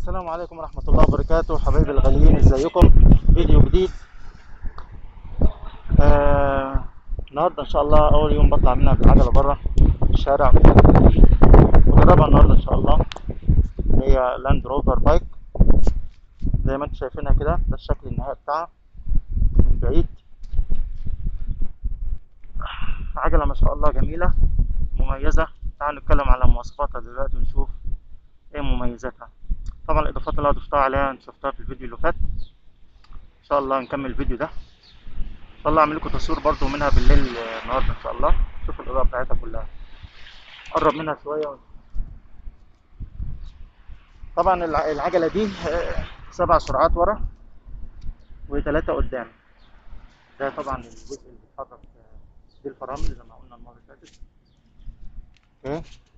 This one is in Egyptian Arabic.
السلام عليكم ورحمة الله وبركاته حبايبي الغاليين ازيكم فيديو جديد آه النهاردة ان شاء الله اول يوم بطلع منها بالعجلة بره الشارع بجربها النهاردة ان شاء الله هي لاند روفر بايك زي ما انتم شايفينها كده ده الشكل النهائي بتاعها من بعيد عجلة ما شاء الله جميلة مميزة تعالوا نتكلم على مواصفاتها دلوقتي ونشوف ايه مميزاتها طبعا الاضافات اللي انا ضفتها عليها انت شفتها في الفيديو اللي فات ان شاء الله نكمل الفيديو ده ان شاء الله اعمل لكم تصوير برضو منها بالليل آه، النهارده ان شاء الله شوف الاضاءه بتاعتها كلها قرب منها شويه و... طبعا الع- العجله دي آه، سبع سرعات ورا وثلاثه قدام ده طبعا الجزء اللي بيتحرك آه، دي الفرامل زي ما قلنا المره اللي فاتت اوكي